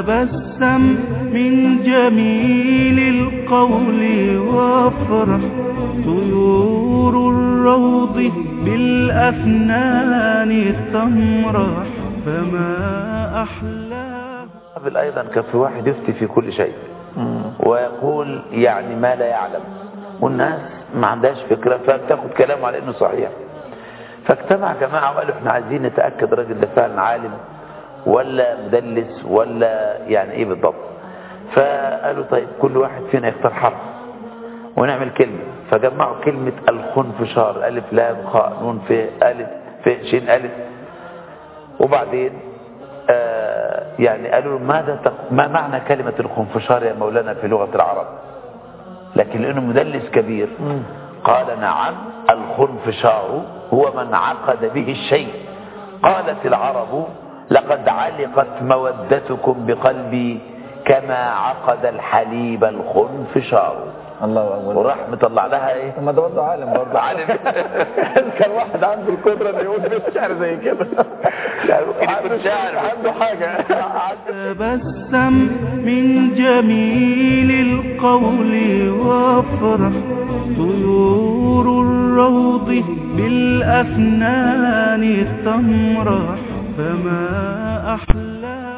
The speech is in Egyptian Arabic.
تبسم من جميل القول وافرح طيور الروض بالأفنان تمرح فما أحلاه قبل أيضا كان في واحد يفتي في كل شيء ويقول يعني ما لا يعلم والناس ما عندهاش فكرة فبتاخد كلامه على انه صحيح فاجتمع جماعة وقالوا احنا عايزين نتأكد الراجل ده فعلا عالم ولا مدلس ولا يعني ايه بالضبط فقالوا طيب كل واحد فينا يختار حرف ونعمل كلمة فجمعوا كلمة الخنفشار ألف لام خاء نون ف ألف ف شين ألف وبعدين آه يعني قالوا له ماذا تق... ما معنى كلمة الخنفشار يا مولانا في لغة العرب لكن لأنه مدلس كبير قال نعم الخنفشار هو من عقد به الشيء قالت العرب لقد علقت مودتكم بقلبي كما عقد الحليب الخنفشار الله اكبر وراح مطلع لها ايه طب ما ده برضه عالم برضه عالم. كان واحد عنده القدره انه يقول بيت شعر زي كده يعني ممكن يكون عنده- شاعر. عنده حاجه تبسم من جميل القول وافرح طيور الروض بالأفنان تمرح فما أحلاه